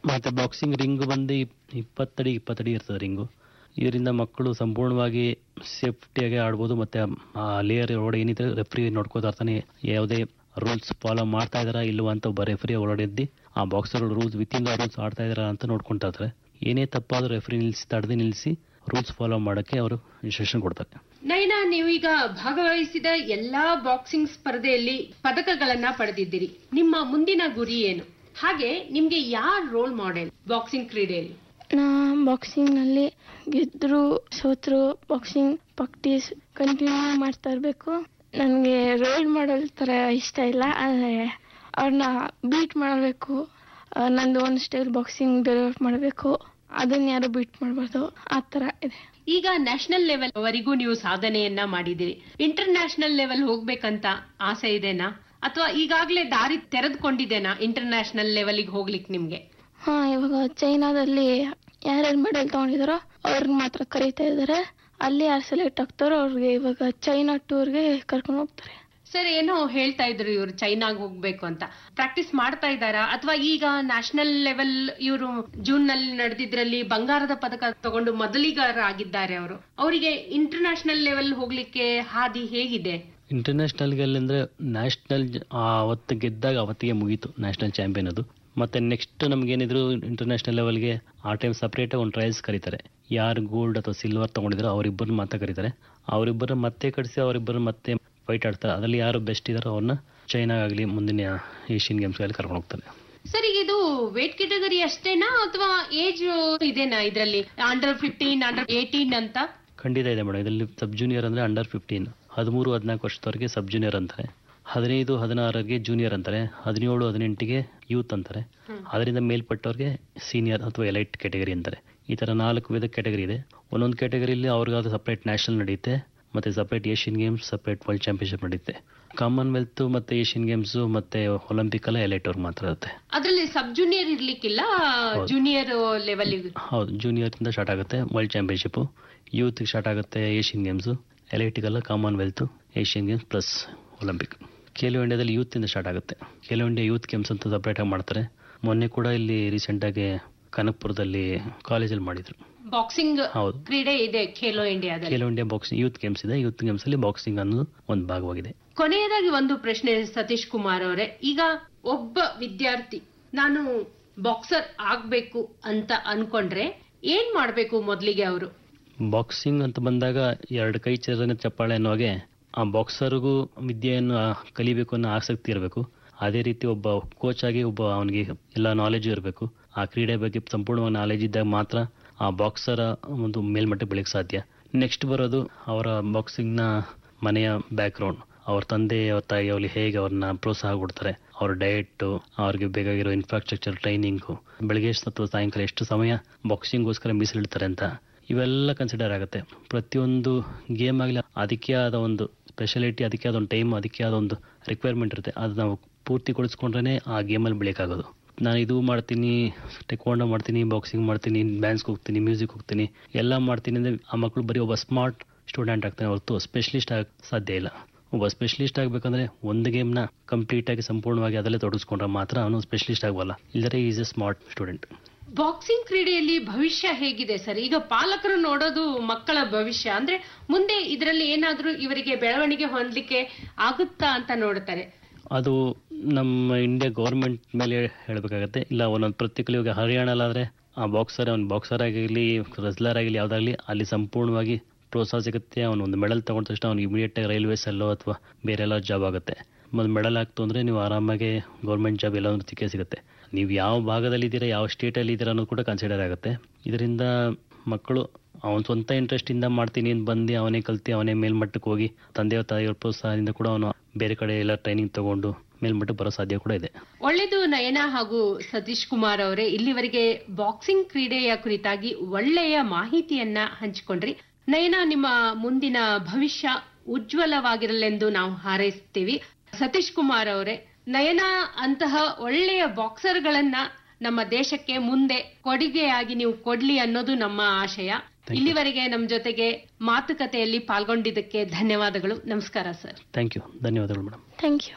ಮತ್ತೆ boxing ring ಬಂದು ಇಪ್- ಇಪ್ಪತ್ತಡಿ ಇಪ್ಪತ್ತಡಿ ಇರ್ತದೆ ರಿಂಗು ಇದರಿಂದ ಮಕ್ಕಳು ಸಂಪೂರ್ಣವಾಗಿ ಸೇಫ್ಟಿಯಾಗಿ ಆಡ್ಬೋದು ಮತ್ತೆ ಆ ಲೇಯರ್ ಒಳಗಡೆ ಏನಿದೆ ರೆಫ್ರಿ ನೋಡ್ಕೋತಾ ಇರ್ತಾನೆ ಯಾವುದೇ ರೂಲ್ಸ್ ಫಾಲೋ ಮಾಡ್ತಾ ಇದಾರಾ ಇಲ್ವಾ ಅಂತ ಒಬ್ಬ ರೆಫ್ರಿ ಒಳಗಡೆ ಇದ್ದು ಆ boxer rules within the rules ಆಡ್ತಾ ಇದಾರಾ ಅಂತ ನೋಡ್ಕೊಂತಾ ಇರ್ತಾರೆ ಏನೇ ತಪ್ಪಾದ್ರೂ ರೆಫ್ರಿ ನಿಲ್ಲಿಸಿ ತಡೆದು ನಿಲ್ಲಿಸಿ ರೂಲ್ಸ್ ಫಾಲೋ ಮಾಡೋಕ್ಕೆ ಅವರು ಇನ್ಸ್ಟ್ರಕ್ಷನ್ ಕೊಡ್ತಾರೆ ನಯನ ನೀವೀಗ ಭಾಗವಹಿಸಿದ ಎಲ್ಲಾ ಬಾಕ್ಸಿಂಗ್ ಸ್ಪರ್ಧೆಯಲ್ಲಿ ಪದಕಗಳನ್ನ ಪಡೆದಿದ್ದೀರಿ ನಿಮ್ಮ ಮುಂದಿನ ಗುರಿ ಏನು ಹಾಗೆ ನಿಮ್ಗೆ ಯಾರ್ ರೋಲ್ ಮಾಡೆಲ್ ಬಾಕ್ಸಿಂಗ್ ಕ್ರೀಡೆಯಲ್ಲಿ ನಾ ಬಾಕ್ಸಿಂಗ್ನಲ್ಲಿ ಗೆದ್ರು ಸೋತ್ರು ಬಾಕ್ಸಿಂಗ್ ಪ್ರಾಕ್ಟೀಸ್ ಕಂಟಿನ್ಯೂ ಮಾಡ್ತಾ ಇರಬೇಕು ನನಗೆ ರೋಲ್ ಮಾಡಲ್ ಥರ ಇಷ್ಟ ಇಲ್ಲ ಆದರೆ ಅವ್ರನ್ನ ಬೀಟ್ ಮಾಡಬೇಕು ನಂದು ಒಂದು ಸ್ಟೈಲ್ ಬಾಕ್ಸಿಂಗ್ ಡೆವಲಪ್ ಮಾಡಬೇಕು ಅದನ್ನ ಯಾರು ಬೀಟ್ ಮಾಡಬಾರ್ದು ಆ ಥರ ಇದೆ ಈಗ ನ್ಯಾಷನಲ್ ಲೆವೆಲ್ ವರೆಗೂ ನೀವು ಸಾಧನೆಯನ್ನ ಮಾಡಿದಿರಿ ಇಂಟರ್ ನ್ಯಾಷನಲ್ ಲೆವೆಲ್ ಹೋಗ್ಬೇಕಂತ ಆಸೆ ಇದೆನಾ ಅಥವಾ ಈಗಾಗಲೇ ದಾರಿ ತೆರೆದುಕೊಂಡಿದೆನಾ ಇಂಟರ್ ನ್ಯಾಷನಲ್ ಲೆವೆಲ್ಗೆ ಹೋಗ್ಲಿಕ್ಕೆ ನಿಮ್ಗೆ ಹಾ ಇವಾಗ ಚೈನಾದಲ್ಲಿ ಯಾರ್ಯಾರು ಮೆಡಲ್ ತಗೊಂಡಿದಾರೋ ಅವ್ರಿಗೆ ಮಾತ್ರ ಕರೀತಾ ಇದ್ದಾರೆ ಅಲ್ಲಿ ಯಾರು ಸೆಲೆಕ್ಟ್ ಆಗ್ತಾರೋ ಅವ್ರಿಗೆ ಇವಾಗ ಚೈನಾ ಟೂರ್ಗೆ ಕರ್ಕೊಂಡು ಹೋಗ್ತಾರೆ ಸರ್ ಏನೋ ಹೇಳ್ತಾ ಇದ್ರು ಇವರು ಚೈನಾಗ್ ಹೋಗ್ಬೇಕು ಅಂತ ಪ್ರಾಕ್ಟೀಸ್ ಮಾಡ್ತಾ ಇದ್ದಾರಾ ಅಥವಾ ಈಗ ನ್ಯಾಷನಲ್ ಲೆವೆಲ್ ಇವರು ಜೂನ್ ನಲ್ಲಿ ನಡೆದಿದ್ರಲ್ಲಿ ಬಂಗಾರದ ಪದಕ ತಗೊಂಡು ಮೊದಲಿಗಾರ ಆಗಿದ್ದಾರೆ ಅವರು ಅವರಿಗೆ ಇಂಟರ್ ನ್ಯಾಷನಲ್ ಲೆವೆಲ್ ಹೋಗ್ಲಿಕ್ಕೆ ಹಾದಿ ಹೇಗಿದೆ ಇಂಟರ್ನ್ಯಾಷನಲ್ಗೆ ಅಂದರೆ ನ್ಯಾಷನಲ್ ಅವತ್ತು ಗೆದ್ದಾಗ ಅವತ್ತಿಗೆ ಮುಗೀತು ನ್ಯಾಷನಲ್ ಚಾಂಪಿಯನ್ ಅದು ಮತ್ತೆ ನೆಕ್ಸ್ಟ್ ನಮಗೇನಿದ್ರು ಇಂಟರ್ನ್ಯಾಷನಲ್ ಲೆವೆಲ್ಗೆ ಆ ಟೈಮ್ ಸಪ್ರೇಟಾಗಿ ಒಂದು ಟ್ರಯಲ್ಸ್ ಕರೀತಾರೆ ಯಾರು ಗೋಲ್ಡ್ ಅಥವಾ ಸಿಲ್ವರ್ ತೊಗೊಂಡಿದ್ರು ಅವರಿಬ್ಬರನ್ನ ಮಾತ್ರ ಕರೀತಾರೆ ಅವರಿಬ್ಬರು ಮತ್ತೆ ಕಳಿಸಿ ಅವರಿಬ್ಬರು ಮತ್ತೆ ಫೈಟ್ ಆಡ್ತಾರೆ ಅದರಲ್ಲಿ ಯಾರು ಬೆಸ್ಟ್ ಇದಾರೋ ಅವ್ರನ್ನ ಚೈನಾಗಲಿ ಮುಂದಿನ ಏಷ್ಯನ್ ಗೇಮ್ಸ್ಗಳಲ್ಲಿ ಕರ್ಕೊಂಡು ಹೋಗ್ತಾರೆ ಸರ್ ಈಗ ಇದು ವೇಟ್ ಕೆಟಗರಿ ಅಷ್ಟೇನಾ ಅಥವಾ ಏಜ್ ಇದೆನಾ ಇದರಲ್ಲಿ ಅಂಡರ್ ಫಿಫ್ಟೀನ್ ಅಂಡರ್ ಏಟೀನ್ ಅಂತ ಖಂಡಿತ ಇದೆ ಮೇಡಮ್ ಇದರಲ್ಲಿ ಸಬ್ ಜೂನಿಯರ್ ಅಂದರೆ ಅಂಡರ್ ಫಿಫ್ಟೀನ್ ಹದಿಮೂರು ಹದಿನಾಲ್ಕು ವರ್ಷದವರೆಗೆ ಸಬ್ ಜೂನಿಯರ್ ಅಂತಾರೆ ಹದಿನೈದು ಹದಿನಾರರಿಗೆ ಜೂನಿಯರ್ ಅಂತಾರೆ ಹದಿನೇಳು ಹದಿನೆಂಟಿಗೆ ಯೂತ್ ಅಂತಾರೆ ಅದರಿಂದ ಮೇಲ್ಪಟ್ಟವ್ರಿಗೆ ಸೀನಿಯರ್ ಅಥವಾ ಎಲೈಟ್ ಕ್ಯಾಟಗರಿ ಅಂತಾರೆ ಈ ಥರ ನಾಲ್ಕು ವಿಧ ಕ್ಯಾಟಗರಿ ಇದೆ ಒಂದೊಂದು ಕ್ಯಾಟಗರಿಯಲ್ಲಿ ಅವ್ರಿಗಾದ ಸಪ್ರೇಟ್ ನ್ಯಾಷನಲ್ ನಡೆಯುತ್ತೆ ಮತ್ತು separate Asian games separate world championship ನಡೆಯುತ್ತೆ ಕಾಮನ್ವೆಲ್ತ್ ಮತ್ತು ಏಷ್ಯನ್ ಗೇಮ್ಸು ಮತ್ತು ಒಲಿಂಪಿಕ್ ಎಲ್ಲ ಎಲೈಟ್ ಅವ್ರಿಗೆ ಮಾತ್ರ ಇರುತ್ತೆ ಅದ್ರಲ್ಲಿ ಸಬ್ ಜೂನಿಯರ್ ಇರ್ಲಿಕ್ಕಿಲ್ಲ ಜೂನಿಯರ್ ಲೆವೆಲ್ ಹೌದು ಜೂನಿಯರಿಂದ ಸ್ಟಾರ್ಟ್ ಆಗುತ್ತೆ ವರ್ಲ್ಡ್ ಚಾಂಪಿಯನ್ಶಿಪ್ಪು ಯೂತ್ಗೆ ಸ್ಟಾರ್ಟ್ ಆಗುತ್ತೆ ಏಷ್ಯನ್ ಗೇಮ್ಸು ಎಲೈಟಿಗೆಲ್ಲ Commonwealth Asian games plus Olympic Khelo ಇಂಡಿಯಾದಲ್ಲಿ ಯೂತಿಂದ ಸ್ಟಾರ್ಟ್ ಆಗುತ್ತೆ ಖೇಲೋ ಇಂಡಿಯಾ ಯೂತ್ ಗೇಮ್ಸ್ ಅಂತ ಸಪ್ರೇಟಾಗಿ ಮಾಡ್ತಾರೆ ಮೊನ್ನೆ ಕೂಡ ಇಲ್ಲಿ ರೀಸೆಂಟಾಗಿ ಕನಕಪುರದಲ್ಲಿ ಕಾಲೇಜಲ್ಲಿ ಮಾಡಿದರು ಬಾಕ್ಸಿಂಗ್ ಹೌದು ಕ್ರೀಡೆ ಇದೆ ಖೇಲೋ ಇಂಡಿಯಾದಲ್ಲಿ Khelo India boxing youth games ಇದೆ ಯೂತ್ ಗೇಮ್ಸಲ್ಲಿ ಬಾಕ್ಸಿಂಗ್ ಅನ್ನೋದು ಒಂದು ಭಾಗವಾಗಿದೆ ಕೊನೆಯದಾಗಿ ಒಂದು ಪ್ರಶ್ನೆ ಸತೀಶ್ ಕುಮಾರ್ ಅವರೇ ಈಗ ಒಬ್ಬ ವಿದ್ಯಾರ್ಥಿ ನಾನು ಬಾಕ್ಸರ್ ಆಗ್ಬೇಕು ಅಂತ ಅನ್ಕೊಂಡ್ರೆ ಏನ್ ಮಾಡ್ಬೇಕು ಮೊದ್ಲಿಗೆ ಅವರು ಬಾಕ್ಸಿಂಗ್ ಅಂತ ಬಂದಾಗ ಎರಡು ಕೈ ಚರನೆ ಚಪ್ಪಾಳೆ ಅನ್ನೋ ಹಾಗೆ ಆ ಬಾಕ್ಸರ್ಗೂ ವಿದ್ಯೆಯನ್ನು ಆ, ಕಲಿಬೇಕು ಅನ್ನೋ ಆಸಕ್ತಿ ಇರಬೇಕು ಅದೇ ರೀತಿ ಒಬ್ಬ ಕೋಚ್ ಆಗಿ ಒಬ್ಬ ಅವನಿಗೆ ಎಲ್ಲ ನಾಲೆಜು ಇರಬೇಕು ಆ ಕ್ರೀಡೆ ಬಗ್ಗೆ ಸಂಪೂರ್ಣವಾಗಿ ನಾಲೆಜ್ ಇದ್ದಾಗ ಮಾತ್ರ ಆ ಬಾಕ್ಸರ ಒಂದು ಮೇಲ್ಮಟ್ಟಕ್ಕೆ ಬೆಳಕ್ಕೆ ಸಾಧ್ಯ ನೆಕ್ಸ್ಟ್ ಬರೋದು ಅವರ ಬಾಕ್ಸಿಂಗ್ನ ಮನೆಯ ಬ್ಯಾಕ್ಗ್ರೌಂಡ್ ಅವ್ರ ತಂದೆ ಅವ್ರ ತಾಯಿ ಅವ್ರಿಗೆ ಹೇಗೆ ಅವ್ರನ್ನ ಪ್ರೋತ್ಸಾಹ ಕೊಡ್ತಾರೆ ಅವ್ರ ಡಯಟ್ ಅವ್ರಿಗೆ ಬೇಕಾಗಿರೋ ಇನ್ಫ್ರಾಸ್ಟ್ರಕ್ಚರ್ ಟ್ರೈನಿಂಗು ಬೆಳಗ್ಗೆ ಅಥವಾ ಸಾಯಂಕಾಲ ಎಷ್ಟು ಸಮಯ ಬಾಕ್ಸಿಂಗ್ಗೋಸ್ಕರ ಮೀಸಲಿಡ್ತಾರೆ ಅಂತ ಇವೆಲ್ಲ ಕನ್ಸಿಡರ್ ಆಗುತ್ತೆ ಪ್ರತಿಯೊಂದು ಗೇಮ್ ಆಗಲಿ ಅದಕ್ಕೆ ಆದ ಒಂದು ಸ್ಪೆಷಾಲಿಟಿ ಅದಕ್ಕೆ ಆದ ಒಂದು ಟೈಮ್ ಅದಕ್ಕೆ ಆದ ಒಂದು ರಿಕ್ವೈರ್ಮೆಂಟ್ ಇರುತ್ತೆ ಅದು ನಾವು ಪೂರ್ತಿಗೊಳಿಸ್ಕೊಂಡ್ರೆ ಆ ಗೇಮಲ್ಲಿ ಬೆಳೆಯೋಕ್ಕಾಗೋದು ನಾನು ಇದು ಮಾಡ್ತೀನಿ ಟೆಕ್ವಾಂಡೋ ಮಾಡ್ತೀನಿ ಬಾಕ್ಸಿಂಗ್ ಮಾಡ್ತೀನಿ ಡ್ಯಾನ್ಸ್ಗೆ ಹೋಗ್ತೀನಿ ಮ್ಯೂಸಿಕ್ ಹೋಗ್ತೀನಿ ಎಲ್ಲ ಮಾಡ್ತೀನಿ ಅಂದರೆ ಆ ಮಕ್ಕಳು ಬರೀ ಒಬ್ಬ ಸ್ಮಾರ್ಟ್ ಸ್ಟೂಡೆಂಟ್ ಆಗ್ತಾನೆ ಹೊರತು ಸ್ಪೆಷಲಿಸ್ಟ್ ಆಗ ಸಾಧ್ಯ ಇಲ್ಲ ಒಬ್ಬ ಸ್ಪೆಷಲಿಸ್ಟ್ ಆಗಬೇಕಂದ್ರೆ ಒಂದು ಗೇಮ್ನ ಕಂಪ್ಲೀಟಾಗಿ ಸಂಪೂರ್ಣವಾಗಿ ಅದರಲ್ಲೇ ತೊಡಗಿಸ್ಕೊಂಡ್ರೆ ಮಾತ್ರ ಅವನು ಸ್ಪೆಷಲಿಸ್ಟ್ ಆಗಬಲ್ಲ ಇಲ್ಲದ್ರೆ is a smart student boxing ಕ್ರೀಡೆಯಲ್ಲಿ ಭವಿಷ್ಯ ಹೇಗಿದೆ ಸರ್ ಈಗ ಪಾಲಕರು ನೋಡೋದು ಮಕ್ಕಳ ಭವಿಷ್ಯ ಅಂದ್ರೆ ಮುಂದೆ ಇದರಲ್ಲಿ ಏನಾದ್ರೂ ಇವರಿಗೆ ಬೆಳವಣಿಗೆ ಹೊಂದಲಿಕ್ಕೆ ಆಗುತ್ತಾ ಅಂತ ನೋಡ್ತಾರೆ ಅದು ನಮ್ಮ ಇಂಡಿಯಾ ಗೌರ್ಮೆಂಟ್ ಮೇಲೆ ಹೇಳಬೇಕಾಗತ್ತೆ ಇಲ್ಲ ಒಂದೊಂದು ಪ್ರತಿಕೂಲ ಇವಾಗ ಹರಿಯಾಣಲಾದರೆ ಆ ಬಾಕ್ಸರ್ ಅವ್ನು ಬಾಕ್ಸರ್ ಆಗಿರಲಿ ರೆಸ್ಲರ್ ಆಗಿರಲಿ ಯಾವುದಾಗಲಿ ಅಲ್ಲಿ ಸಂಪೂರ್ಣವಾಗಿ ಪ್ರೋತ್ಸಾಹ ಸಿಗುತ್ತೆ ಅವನು ಒಂದು ಮೆಡಲ್ ತಗೊಂಡ ತಕ್ಷಣ ಅವ್ನು ಇಮಿಡಿಯೇಟಾಗಿ ರೈಲ್ವೇಸಲ್ಲೋ ಅಥವಾ ಬೇರೆ ಎಲ್ಲ ಜಾಬ್ ಆಗುತ್ತೆ ಮತ್ತು ಮೆಡಲ್ ಆಗ್ತು ಅಂದರೆ ನೀವು ಆರಾಮಾಗಿ ಗೌರ್ಮೆಂಟ್ ಜಾಬ್ ಎಲ್ಲಾದ್ರೂ ಸಿಕ್ಕೇ ಸಿಗುತ್ತೆ ನೀವು ಯಾವ ಭಾಗದಲ್ಲಿ ಇದ್ದೀರಾ ಯಾವ ಸ್ಟೇಟಲ್ಲಿ ಇದ್ದೀರಾ ಅನ್ನೋದು ಕೂಡ ಕನ್ಸಿಡರ್ ಆಗುತ್ತೆ ಇದರಿಂದ ಮಕ್ಕಳು ಅವನ ಸ್ವಂತ ಇಂಟ್ರೆಸ್ಟಿಂದ ಮಾಡ್ತೀನಿ ಅಂತ ಬಂದು ಅವನೇ ಕಲ್ತು ಅವನೇ ಮೇಲ್ಮಟ್ಟಕ್ಕೆ ಹೋಗಿ ತಂದೆಯ ತಾಯಿಯವ್ರ ಪ್ರೋತ್ಸಾಹದಿಂದ ಕೂಡ ಅವನು ಬೇರೆ ಕಡೆ ಎಲ್ಲ ಟ್ರೈನಿಂಗ್ ತಗೊಂಡು ಮೇಲ್ಮಟ್ಟಕ್ಕೆ ಬರೋ ಸಾಧ್ಯ ಕೂಡ ಇದೆ ಒಳ್ಳೆದು ನಯನ ಹಾಗೂ ಸತೀಶ್ ಕುಮಾರ್ ಅವರೇ ಇಲ್ಲಿವರೆಗೆ ಬಾಕ್ಸಿಂಗ್ ಕ್ರೀಡೆಯ ಕುರಿತಾಗಿ ಒಳ್ಳೆಯ ಮಾಹಿತಿಯನ್ನ ಹಂಚಿಕೊಂಡ್ರಿ ನಯನ ನಿಮ್ಮ ಮುಂದಿನ ಭವಿಷ್ಯ ಉಜ್ವಲವಾಗಿರಲೆಂದು ನಾವು ಹಾರೈಸ್ತೀವಿ ಸತೀಶ್ ಕುಮಾರ್ ಅವರೇ ನಯನ ಅಂತಹ ಒಳ್ಳೆಯ ಬಾಕ್ಸರ್ಗಳನ್ನ ನಮ್ಮ ದೇಶಕ್ಕೆ ಮುಂದೆ ಕೊಡುಗೆಯಾಗಿ ನೀವು ಕೊಡ್ಲಿ ಅನ್ನೋದು ನಮ್ಮ ಆಶಯ ಇಲ್ಲಿವರೆಗೆ ನಮ್ಮ ಜೊತೆಗೆ ಮಾತುಕತೆಯಲ್ಲಿ ಪಾಲ್ಗೊಂಡಿದ್ದಕ್ಕೆ ಧನ್ಯವಾದಗಳು ನಮಸ್ಕಾರ ಸರ್ ಥ್ಯಾಂಕ್ ಯು ಧನ್ಯವಾದಗಳು ಮೇಡಮ್ ಥ್ಯಾಂಕ್ ಯು